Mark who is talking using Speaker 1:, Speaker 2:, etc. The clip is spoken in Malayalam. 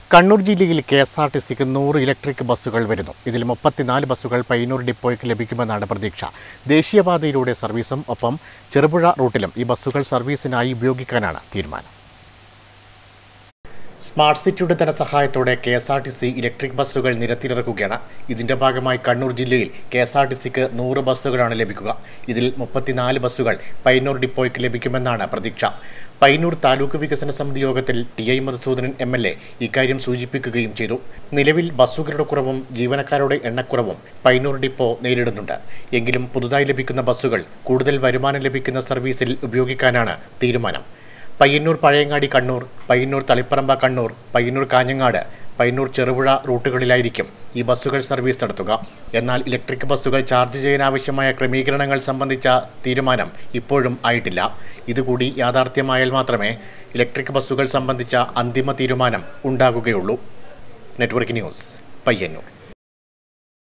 Speaker 1: കണ്ണൂർ ജില്ലയിൽ കെ എസ് ആർ ടി സിക്ക് നൂറ് ഇലക്ട്രിക് ബസ്സുകൾ വരുന്നു ഇതിൽ മുപ്പത്തിനാല് ബസ്സുകൾ പയ്യന്നൂർ ഡിപ്പോയ്ക്ക് ലഭിക്കുമെന്നാണ് പ്രതീക്ഷ ദേശീയപാതയിലൂടെ സർവീസും ഒപ്പം ചെറുപുഴ റൂട്ടിലും ഈ ബസ്സുകൾ സർവീസിനായി ഉപയോഗിക്കാനാണ് തീരുമാനം സ്മാർട്ട് സിറ്റിയുടെ ധനസഹായത്തോടെ K S R T C electric ബസ്സുകൾ നിരത്തിലിറക്കുകയാണ് ഇതിന്റെ ഭാഗമായി കണ്ണൂർ ജില്ലയിൽ കെ എസ് ആർ ടി സിക്ക് നൂറ് ബസ്സുകളാണ് ലഭിക്കുക ഇതിൽ മുപ്പത്തിനാല് ബസ്സുകൾ പയ്യന്നൂർ ഡിപ്പോയ്ക്ക് ലഭിക്കുമെന്നാണ് പ്രതീക്ഷ പയ്യന്നൂർ താലൂക്ക് വികസന സമിതി യോഗത്തിൽ T I Madhusoodanan M L A ഇക്കാര്യം സൂചിപ്പിക്കുകയും ചെയ്തു നിലവിൽ ബസ്സുകളുടെ കുറവും ജീവനക്കാരുടെ എണ്ണക്കുറവും പയ്യന്നൂർ ഡിപ്പോ നേരിടുന്നുണ്ട് എങ്കിലും പുതുതായി ലഭിക്കുന്ന ബസ്സുകൾ കൂടുതൽ വരുമാനം ലഭിക്കുന്ന സർവീസിൽ ഉപയോഗിക്കാനാണ് തീരുമാനം പയ്യന്നൂർ പഴയങ്ങാടി കണ്ണൂർ പയ്യന്നൂർ തളിപ്പറമ്പ കണ്ണൂർ പയ്യന്നൂർ കാഞ്ഞങ്ങാട് പയ്യന്നൂർ ചെറുപുഴ റൂട്ടുകളിലായിരിക്കും ഈ ബസ്സുകൾ സർവീസ് നടത്തുക എന്നാൽ ഇലക്ട്രിക് ബസ്സുകൾ ചാർജ് ചെയ്യാനാവശ്യമായ ക്രമീകരണങ്ങൾ സംബന്ധിച്ച തീരുമാനം ഇപ്പോഴും ആയിട്ടില്ല ഇതുകൂടി യാഥാർത്ഥ്യമായാൽ മാത്രമേ ഇലക്ട്രിക് ബസ്സുകൾ സംബന്ധിച്ച അന്തിമ തീരുമാനം ഉണ്ടാകുകയുള്ളൂ നെറ്റ്വർക്ക് ന്യൂസ് പയ്യന്നൂർ